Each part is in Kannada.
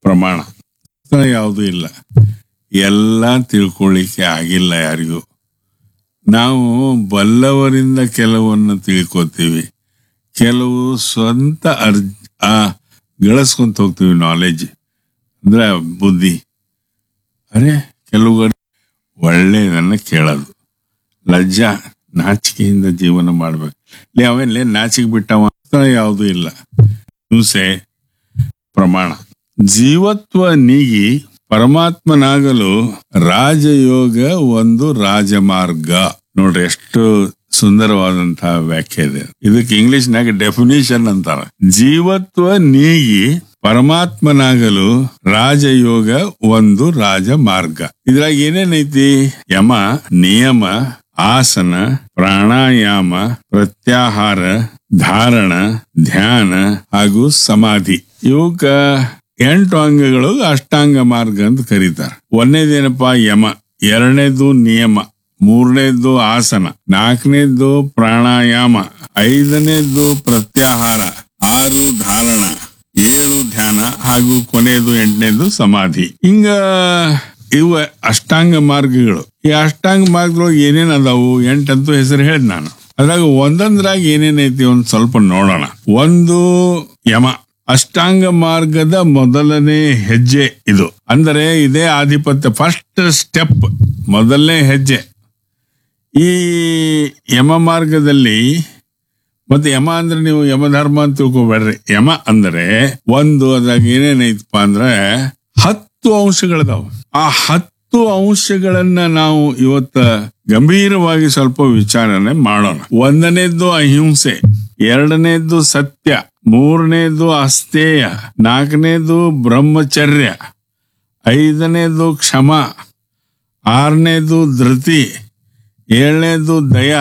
ಪ್ರಮಾಣ ಯಾವುದೂ ಇಲ್ಲ ಎಲ್ಲ ತಿಳ್ಕೊಳ್ಳಿಕ್ಕೆ ಆಗಿಲ್ಲ ಯಾರಿಗೂ ನಾವು ಬಲ್ಲವರಿಂದ ಕೆಲವನ್ನು ತಿಳ್ಕೊತೀವಿ ಕೆಲವು ಸ್ವಂತ ಅರ್ಜ್ ಆ ಗಳಿಸ್ಕೊಂತ ಹೋಗ್ತೀವಿ ನಾಲೆಜ್ ಅಂದ್ರೆ ಬುದ್ಧಿ ಅರೆ ಕೆಲವು ಒಳ್ಳೆಯದನ್ನ ಕೇಳೋದು ಲಜ್ಜಾ ನಾಚಿಕೆಯಿಂದ ಜೀವನ ಮಾಡ್ಬೇಕು ಲೇ ಅವೆಲ್ಲೇ ನಾಚಿಕೆ ಬಿಟ್ಟವ ಯಾವುದೂ ಇಲ್ಲ ಹಿಂಸೆ ಪ್ರಮಾಣ ಜೀವತ್ವ ನೀಗಿ ಪರಮಾತ್ಮನಾಗಲು ರಾಜಯೋಗ ಒಂದು ರಾಜಮಾರ್ಗ ನೋಡ್ರಿ ಎಷ್ಟು ಸುಂದರವಾದಂತಹ ವ್ಯಾಖ್ಯೆ ಇದೆ ಇದಕ್ಕೆ ಇಂಗ್ಲಿಷ್ನಾಗ ಡೆಫಿನಿಷನ್ ಅಂತಾರ ಜೀವತ್ವ ನೀಗಿ ಪರಮಾತ್ಮನಾಗಲು ರಾಜಯೋಗ ಒಂದು ರಾಜಮಾರ್ಗ ಇದ್ರಾಗ ಏನೇನೈತಿ ಯಮ ನಿಯಮ ಆಸನ ಪ್ರಾಣಾಯಾಮ ಪ್ರತ್ಯಾಹಾರ ಧಾರಣ ಧ್ಯಾನ ಹಾಗೂ ಸಮಾಧಿ ಇವಕ್ಕ ಎಂಟು ಅಂಗಗಳು ಅಷ್ಟಾಂಗ ಮಾರ್ಗ ಅಂತ ಕರೀತಾರೆ ಒಂದನೇದೇನಪ್ಪ ಯಮ ಎರಡನೇದು ನಿಯಮ ಮೂರನೇದ್ದು ಆಸನ ನಾಲ್ಕನೇದ್ದು ಪ್ರಾಣಾಯಾಮ ಐದನೇದ್ದು ಪ್ರತ್ಯಾಹಾರ ಆರು ಧಾರಣ ಏಳು ಧ್ಯಾನ ಹಾಗೂ ಕೊನೆಯದು ಎಂಟನೇದು ಸಮಾಧಿ ಹಿಂಗ ಇವ ಅಷ್ಟಾಂಗ ಮಾರ್ಗಗಳು ಈ ಅಷ್ಟಾಂಗ ಮಾರ್ಗದೊಳಗೆ ಏನೇನ್ ಅದಾವು ಎಂಟಂತೂ ಹೆಸರು ಹೇಳಿದ್ ನಾನು ಅದ್ರಾಗ ಒಂದೊಂದ್ರಾಗ ಏನೇನೈತಿ ಒಂದ್ ಸ್ವಲ್ಪ ನೋಡೋಣ ಒಂದು ಯಮ ಅಷ್ಟಾಂಗ ಮಾರ್ಗದ ಮೊದಲನೇ ಹೆಜ್ಜೆ ಇದು ಅಂದರೆ ಇದೇ ಆಧಿಪತ್ಯ ಫಸ್ಟ್ ಸ್ಟೆಪ್ ಮೊದಲನೇ ಹೆಜ್ಜೆ ಈ ಯಮ ಮಾರ್ಗದಲ್ಲಿ ಮತ್ತೆ ಯಮ ಅಂದ್ರೆ ನೀವು ಯಮಧರ್ಮ ಅಂತ ತಿಳ್ಕೊಬೇಡ್ರಿ ಯಮ ಅಂದ್ರೆ ಒಂದು ಅದ್ರಾಗ ಏನೇನೈತಪ್ಪ ಅಂದ್ರೆ ಹತ್ತು ಅಂಶಗಳದಾವ ಆ ಹತ್ತು ಅಂಶಗಳನ್ನ ನಾವು ಇವತ್ತ ಗಂಭೀರವಾಗಿ ಸ್ವಲ್ಪ ವಿಚಾರಣೆ ಮಾಡೋಣ ಒಂದನೇದ್ದು ಅಹಿಂಸೆ ಎರಡನೇದ್ದು ಸತ್ಯ ಮೂರನೇದು ಅಸ್ತೇಯ ನಾಲ್ಕನೇದು ಬ್ರಹ್ಮಚರ್ಯ ಐದನೇದು ಕ್ಷಮ ಆರನೇದು ಧೃತಿ ಏಳನೇದು ದಯ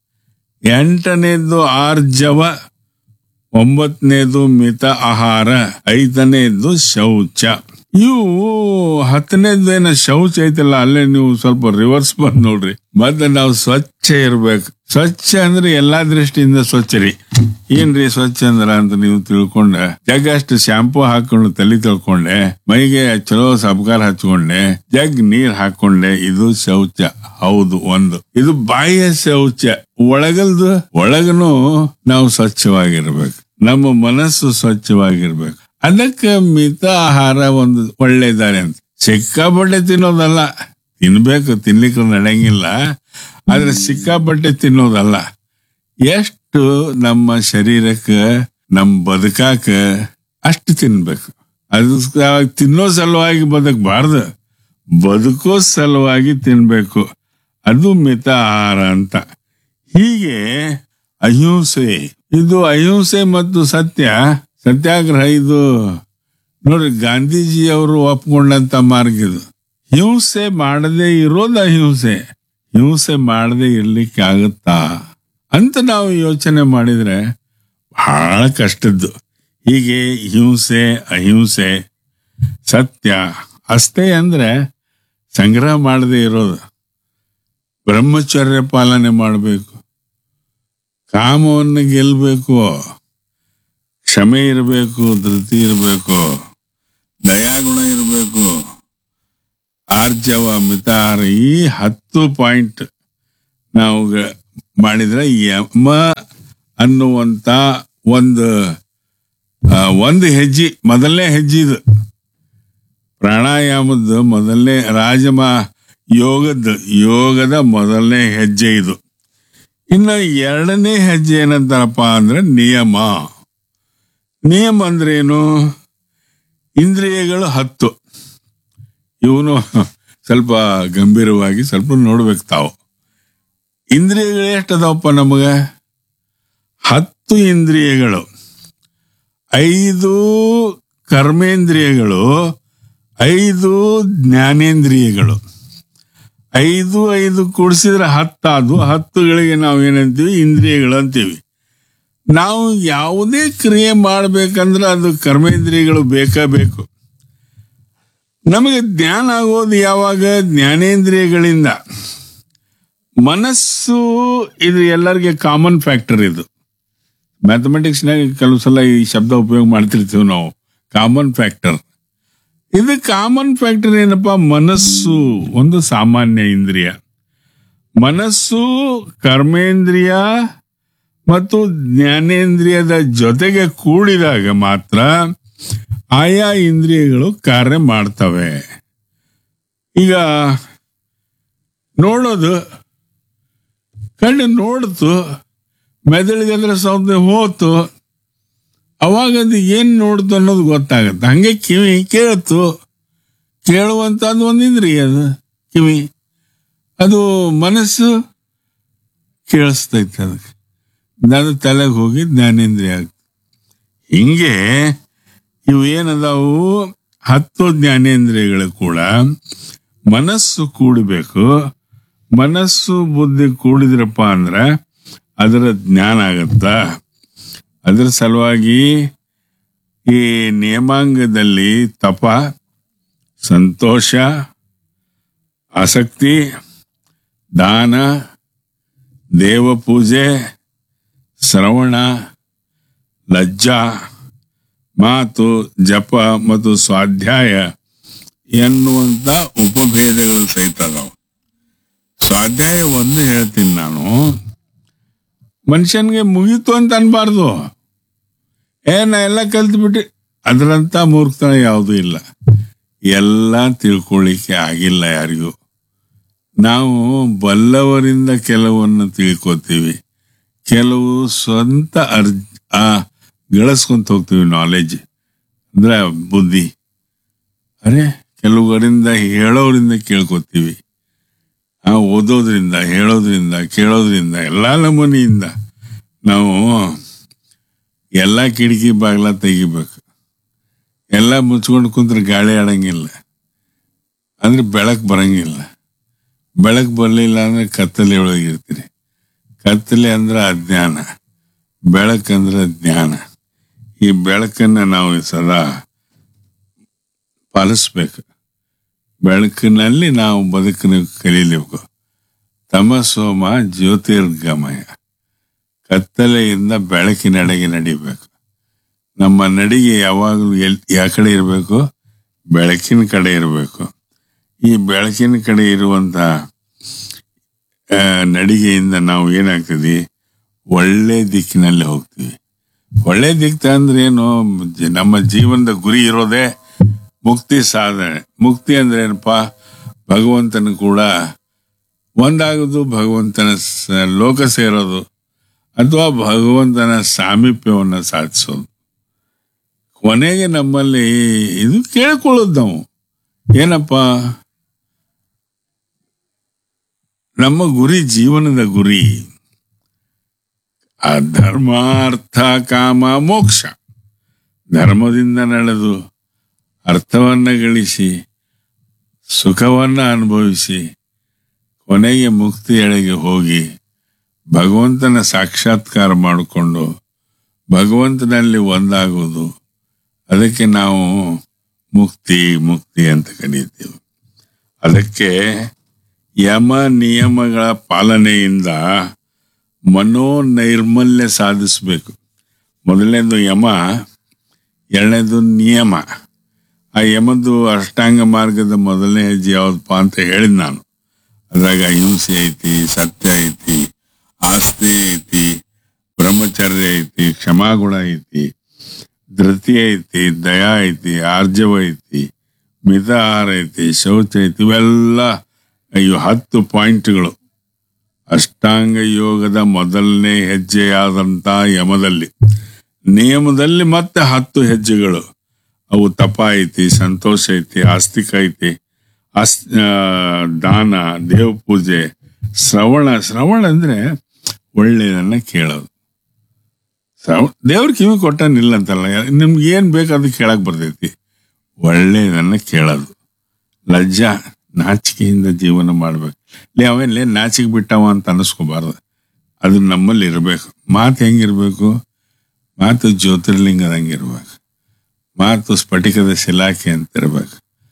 ಎಂಟನೇದು ಆರ್ಜವ ಒಂಬತ್ತನೇದು ಮಿತ ಆಹಾರ ಐದನೇದು ಶೌಚ ಇವು ಹತ್ತನೇದು ಏನ ಶೌಚ ಐತಲ್ಲ ಅಲ್ಲೇ ನೀವು ಸ್ವಲ್ಪ ರಿವರ್ಸ್ ಬಂದ್ ನೋಡ್ರಿ ಮತ್ತೆ ನಾವು ಸ್ವಚ್ಛ ಇರ್ಬೇಕು ಸ್ವಚ್ಛ ಅಂದ್ರೆ ಎಲ್ಲಾ ದೃಷ್ಟಿಯಿಂದ ಸ್ವಚ್ಛ ರೀ ಏನ್ರಿ ಸ್ವಚ್ಛ ಅಂದ್ರ ಅಂತ ನೀವು ತಿಳ್ಕೊಂಡ ಜಗ್ ಅಷ್ಟು ಶಾಂಪೂ ಹಾಕೊಂಡು ತಲೆ ತೊಳ್ಕೊಂಡೆ ಮೈಗೆ ಚಲೋ ಸಬ್ಕಾರ ಹಚ್ಕೊಂಡೆ ಜಗ್ ನೀರ್ ಹಾಕೊಂಡೆ ಇದು ಶೌಚ ಹೌದು ಒಂದು ಇದು ಬಾಹ್ಯ ಶೌಚ ಒಳಗಲ್ದು ಒಳಗನು ನಾವು ಸ್ವಚ್ಛವಾಗಿರ್ಬೇಕು ನಮ್ಮ ಮನಸ್ಸು ಸ್ವಚ್ಛವಾಗಿರ್ಬೇಕು ಅದಕ್ಕೆ ಮಿತ ಆಹಾರ ಒಂದು ಒಳ್ಳೆ ದಾರಿ ಅಂತ ಸಿಕ್ಕಾಪಟ್ಟೆ ತಿನ್ನೋದಲ್ಲ ತಿನ್ಬೇಕು ತಿನ್ಲಿಕ್ಕೆ ನಡೆಯಂಗಿಲ್ಲ ಆದ್ರೆ ಸಿಕ್ಕಾಪಟ್ಟೆ ತಿನ್ನೋದಲ್ಲ ಎಷ್ಟು ನಮ್ಮ ಶರೀರಕ್ಕೆ ನಮ್ಮ ಬದುಕಾಕ ಅಷ್ಟು ತಿನ್ಬೇಕು ಅದು ಸ- ತಿನ್ನೋ ಸಲುವಾಗಿ ಬದುಕಬಾರ್ದು ಬದುಕೋ ಸಲುವಾಗಿ ತಿನ್ಬೇಕು ಅದು ಮಿತ ಆಹಾರ ಅಂತ ಹೀಗೆ ಅಹಿಂಸೆ ಇದು ಅಹಿಂಸೆ ಮತ್ತು ಸತ್ಯ ಸತ್ಯಾಗ್ರಹ ಇದು ನೋಡ್ರಿ ಗಾಂಧೀಜಿ ಅವರು ಒಪ್ಕೊಂಡಂತ ಮಾರ್ಗ ಇದು ಹಿಂಸೆ ಮಾಡದೇ ಇರೋದು ಅಹಿಂಸೆ ಹಿಂಸೆ ಮಾಡದೇ ಇರ್ಲಿಕ್ಕೆ ಆಗುತ್ತಾ ಅಂತ ನಾವು ಯೋಚನೆ ಮಾಡಿದ್ರೆ ಬಹಳ ಕಷ್ಟದ್ದು ಹೀಗೆ ಹಿಂಸೆ ಅಹಿಂಸೆ ಸತ್ಯ ಅಷ್ಟೇ ಅಂದ್ರೆ ಸಂಗ್ರಹ ಮಾಡದೇ ಇರೋದು ಬ್ರಹ್ಮಚರ್ಯ ಪಾಲನೆ ಮಾಡಬೇಕು ಕಾಮವನ್ನು ಗೆಲ್ಲಬೇಕು ಕ್ಷಮೆ ಇರಬೇಕು ಧೃತಿ ಇರಬೇಕು ದಯಾಗುಣ ಇರಬೇಕು ಆರ್ಜವ ಮಿತಾರ ಈ ಹತ್ತು ಪಾಯಿಂಟ್ ನಾವು ಗ- ಮಾಡಿದ್ರೆ ಯಮ ಅನ್ನುವಂತ ಒಂದು ಆ, ಒಂದು ಹೆಜ್ಜೆ ಮೊದಲನೇ ಹೆಜ್ಜೆ ಇದು ಪ್ರಾಣಾಯಾಮದ ಮೊದಲನೇ ರಾಜಮ ಯೋಗದ ಯೋಗದ ಮೊದಲನೇ ಹೆಜ್ಜೆ ಇದು ಇನ್ನು ಎರಡನೇ ಹೆಜ್ಜೆ ಏನಂತಾರಪ್ಪ ಅಂದ್ರೆ ನಿಯಮ ನಿಯಮ ಅಂದ್ರೇನು ಇಂದ್ರಿಯಗಳು ಹತ್ತು ಇವನು ಸ್ವಲ್ಪ ಗಂಭೀರವಾಗಿ ಸ್ವಲ್ಪ ನೋಡ್ಬೇಕು ತಾವು ಇಂದ್ರಿಯಗಳು ಎಷ್ಟದವಪ್ಪ ನಮಗ ಹತ್ತು ಇಂದ್ರಿಯಗಳು ಐದು ಕರ್ಮೇಂದ್ರಿಯಗಳು ಐದು ಜ್ಞಾನೇಂದ್ರಿಯಗಳು ಐದು ಐದು ಕೂಡಿಸಿದ್ರೆ ಹತ್ತಾದು ಹತ್ತುಗಳಿಗೆ ನಾವು ಏನಂತೀವಿ ಇಂದ್ರಿಯಗಳು ಅಂತೀವಿ ನಾವು ಯಾವುದೇ ಕ್ರಿಯೆ ಮಾಡ್ಬೇಕಂದ್ರೆ ಅದು ಕರ್ಮೇಂದ್ರಿಯಗಳು ಬೇಕೇ ಬೇಕು ನಮಗೆ ಜ್ಞಾನ ಆಗೋದು ಯಾವಾಗ ಜ್ಞಾನೇಂದ್ರಿಯಗಳಿಂದ ಮನಸ್ಸು ಇದು ಎಲ್ಲರಿಗೆ ಕಾಮನ್ ಫ್ಯಾಕ್ಟರ್ ಇದು ಮ್ಯಾಥಮೆಟಿಕ್ಸ್ನಾಗ ಕೆಲವು ಸಲ ಈ ಶಬ್ದ ಉಪಯೋಗ ಮಾಡ್ತಿರ್ತೀವಿ ನಾವು ಕಾಮನ್ ಫ್ಯಾಕ್ಟರ್ ಇದು ಕಾಮನ್ ಫ್ಯಾಕ್ಟರ್ ಏನಪ್ಪ ಮನಸ್ಸು ಒಂದು ಸಾಮಾನ್ಯ ಇಂದ್ರಿಯ ಮನಸ್ಸು ಕರ್ಮೇಂದ್ರಿಯ ಮತ್ತು ಜ್ಞಾನೇಂದ್ರಿಯದ ಜೊತೆಗೆ ಕೂಡಿದಾಗ ಮಾತ್ರ ಆಯಾ ಇಂದ್ರಿಯಗಳು ಕಾರ್ಯ ಮಾಡ್ತವೆ ಈಗ ನೋಡೋದು ಕಣ್ಣು ನೋಡ್ತು ಮೆದುಳಿಗೆ ಅಂದ್ರೆ ಸೌದೆ ಹೋತು ಅವಾಗ ಅದು ಏನ್ ನೋಡ್ತು ಅನ್ನೋದು ಗೊತ್ತಾಗತ್ತೆ ಹಂಗೆ ಕಿವಿ ಕೇಳ್ತು ಕೇಳುವಂತದ್ದು ಒಂದು ಇಂದ್ರಿಯ ಅದು ಕಿವಿ ಅದು ಮನಸ್ಸು ಕೇಳಿಸ್ತೈತೆ ಅದಕ್ಕೆ ಅದು ತಲೆಗೆ ಹೋಗಿ ಜ್ಞಾನೇಂದ್ರಿಯ ಆಗ್ತದೆ ಹಿಂಗೆ ಇವು ಏನದಾವು ಹತ್ತು ಜ್ಞಾನೇಂದ್ರಿಯಗಳು ಕೂಡ ಮನಸ್ಸು ಕೂಡಬೇಕು ಮನಸ್ಸು ಬುದ್ಧಿ ಕೂಡಿದ್ರಪ್ಪ ಅಂದ್ರೆ ಅದರ ಜ್ಞಾನ ಆಗತ್ತ ಅದರ ಸಲುವಾಗಿ ಈ ನಿಯಮಾಂಗದಲ್ಲಿ ತಪ ಸಂತೋಷ ಆಸಕ್ತಿ ದಾನ ದೇವ ಪೂಜೆ ಶ್ರವಣ ಲಜ್ಜಾ ಮಾತು ಜಪ ಮತ್ತು ಸ್ವಾಧ್ಯಾಯ ಎನ್ನುವಂತ ಉಪಭೇದಗಳು ಸಹಿತ ಅದಾವ ಸ್ವಾಧ್ಯಾಯ ಒಂದು ಹೇಳ್ತೀನಿ ನಾನು ಮನುಷ್ಯನ್ಗೆ ಮುಗೀತು ಅಂತ ಅನ್ಬಾರ್ದು ಏ ನಾ ಎಲ್ಲ ಕಲ್ತ್ಬಿಟ್ಟು ಅದರಂತ ಮೂರ್ಖತನ ಯಾವುದೂ ಇಲ್ಲ ಎಲ್ಲ ತಿಳ್ಕೊಳ್ಳಿಕ್ಕೆ ಆಗಿಲ್ಲ ಯಾರಿಗೂ ನಾವು ಬಲ್ಲವರಿಂದ ಕೆಲವನ್ನು ತಿಳ್ಕೊತೀವಿ ಕೆಲವು ಸ್ವಂತ ಅರ್ಜ್ ಆ ಗಳಿಸ್ಕೊಂತ ಹೋಗ್ತೀವಿ ನಾಲೆಜ್ ಅಂದ್ರೆ ಬುದ್ಧಿ ಅರೆ ಕೆಲವರಿಂದ ಹೇಳೋರಿಂದ ಕೇಳ್ಕೊತೀವಿ ಆ ಓದೋದ್ರಿಂದ ಹೇಳೋದ್ರಿಂದ ಕೇಳೋದ್ರಿಂದ ಎಲ್ಲ ನಮೂನಿಯಿಂದ ನಾವು ಎಲ್ಲ ಕಿಟಕಿ ಬಾಗ್ಲ ತೆಗಿಬೇಕು ಎಲ್ಲ ಮುಚ್ಕೊಂಡು ಕುಂತ್ರೆ ಗಾಳಿ ಆಡಂಗಿಲ್ಲ ಅಂದ್ರೆ ಬೆಳಕು ಬರಂಗಿಲ್ಲ ಬೆಳಕು ಬರಲಿಲ್ಲ ಅಂದ್ರೆ ಕತ್ತಲೆ ಒಳಗಿರ್ತೀರಿ ಕತ್ತಲೆ ಅಂದ್ರೆ ಅಜ್ಞಾನ ಬೆಳಕಂದ್ರೆ ಜ್ಞಾನ ಈ ಬೆಳಕನ್ನ ನಾವು ಸದಾ ಪಾಲಿಸ್ಬೇಕು ಬೆಳಕಿನಲ್ಲಿ ನಾವು ಬದುಕನ್ನು ಕಲೀಬೇಕು ತಮಸೋಮ ಜ್ಯೋತಿರ್ಗಮಯ ಕತ್ತಲೆಯಿಂದ ಬೆಳಕಿನೆಡೆಗೆ ನಡಿಬೇಕು ನಮ್ಮ ನಡಿಗೆ ಯಾವಾಗಲೂ ಎಲ್ ಯಾವ ಕಡೆ ಇರಬೇಕು ಬೆಳಕಿನ ಕಡೆ ಇರಬೇಕು ಈ ಬೆಳಕಿನ ಕಡೆ ಇರುವಂತ ಆ, ನಡಿಗೆಯಿಂದ ನಾವು ಏನಾಗ್ತದೆ ಒಳ್ಳೆ ದಿಕ್ಕಿನಲ್ಲಿ ಹೋಗ್ತೀವಿ ಒಳ್ಳೆ ದಿಕ್ಕು ಅಂದ್ರೆ ಏನು ಜ- ನಮ್ಮ ಜೀವನದ ಗುರಿ ಇರೋದೇ ಮುಕ್ತಿ ಸಾಧನೆ ಮುಕ್ತಿ ಅಂದ್ರೆ ಏನಪ್ಪಾ ಭಗವಂತನ ಕೂಡ ಒಂದಾಗೋದು ಭಗವಂತನ ಸ- ಲೋಕ ಸೇರೋದು ಅಥವಾ ಭಗವಂತನ ಸಾಮೀಪ್ಯವನ್ನು ಸಾಧಿಸೋದು ಕೊನೆಗೆ ನಮ್ಮಲ್ಲಿ ಇದು ಕೇಳ್ಕೊಳ್ಳೋದು ನಾವು ಏನಪ್ಪ ನಮ್ಮ ಗುರಿ ಜೀವನದ ಗುರಿ ಆ ಧರ್ಮ ಅರ್ಥ ಕಾಮ ಮೋಕ್ಷ ಧರ್ಮದಿಂದ ನಡೆದು ಅರ್ಥವನ್ನ ಗಳಿಸಿ ಸುಖವನ್ನ ಅನುಭವಿಸಿ ಕೊನೆಗೆ ಮುಕ್ತಿಯೆಡೆಗೆ ಹೋಗಿ ಭಗವಂತನ ಸಾಕ್ಷಾತ್ಕಾರ ಮಾಡಿಕೊಂಡು ಭಗವಂತನಲ್ಲಿ ಒಂದಾಗುವುದು ಅದಕ್ಕೆ ನಾವು ಮುಕ್ತಿ ಮುಕ್ತಿ ಅಂತ ಕರೀತೀವಿ ಅದಕ್ಕೆ ಯಮ ನಿಯಮಗಳ ಪಾಲನೆಯಿಂದ ಮನೋನೈರ್ಮಲ್ಯ ಸಾಧಿಸಬೇಕು ಮೊದಲನೇದು ಯಮ ಎರಡನೇದು ನಿಯಮ ಆ ಯಮದ್ದು ಅಷ್ಟಾಂಗ ಮಾರ್ಗದ ಮೊದಲನೇ ಹೆಜ್ಜೆ ಯಾವ್ದಪ್ಪ ಅಂತ ಹೇಳಿದ್ ನಾನು ಅದ್ರಾಗ ಅಹಿಂಸೆ ಐತಿ ಸತ್ಯ ಐತಿ ಆಸ್ತಿ ಐತಿ ಬ್ರಹ್ಮಚರ್ಯ ಐತಿ ಕ್ಷಮಾಗುಣ ಐತಿ ಧೃತಿ ಐತಿ ದಯಾ ಐತಿ ಆರ್ಜವ ಐತಿ ಮಿತ ಆಹಾರ ಐತಿ ಶೌಚ ಐತಿ ಇವೆಲ್ಲ ಇವು ಹತ್ತು ಪಾಯಿಂಟ್ಗಳು ಅಷ್ಟಾಂಗ ಯೋಗದ ಮೊದಲನೇ ಹೆಜ್ಜೆಯಾದಂತ ಯಮದಲ್ಲಿ ನಿಯಮದಲ್ಲಿ ಮತ್ತೆ ಹತ್ತು ಹೆಜ್ಜೆಗಳು ಅವು ತಪ ಐತಿ ಸಂತೋಷ ಐತಿ ಆಸ್ತಿಕ ಐತಿ ಆಸ್ ಆ, ದಾನ ದೇವ ಪೂಜೆ ಶ್ರವಣ ಶ್ರವಣ ಅಂದ್ರೆ ಒಳ್ಳೆಯದನ್ನ ಕೇಳೋದು ಶ್ರವಣ ದೇವ್ರ ಕಿವಿ ಕೊಟ್ಟನಿಲ್ಲ ಅಂತಲ್ಲ ನಿಮ್ಗೆ ಏನ್ ಬೇಕು ಅದು ಕೇಳಕ್ ಬರ್ತೈತಿ ಒಳ್ಳೆಯದನ್ನ ಕೇಳೋದು ಲಜ್ಜಾ ನಾಚಿಕೆಯಿಂದ ಜೀವನ ಮಾಡ್ಬೇಕು ಲೇ ಅವೇನ್ಲೇ ನಾಚಿಕೆ ಬಿಟ್ಟವ ಅಂತ ಅನಿಸ್ಕೋಬಾರ್ದು ಅದು ನಮ್ಮಲ್ಲಿ ಇರಬೇಕು ಮಾತು ಹೆಂಗಿರ್ಬೇಕು ಮಾತು ಜ್ಯೋತಿರ್ಲಿಂಗದಂಗಿರ್ಬೇಕು ಮಾತು ಸ್ಫಟಿಕದ ಶಿಲಾಖೆ ಅಂತ ಇರ್ಬೇಕು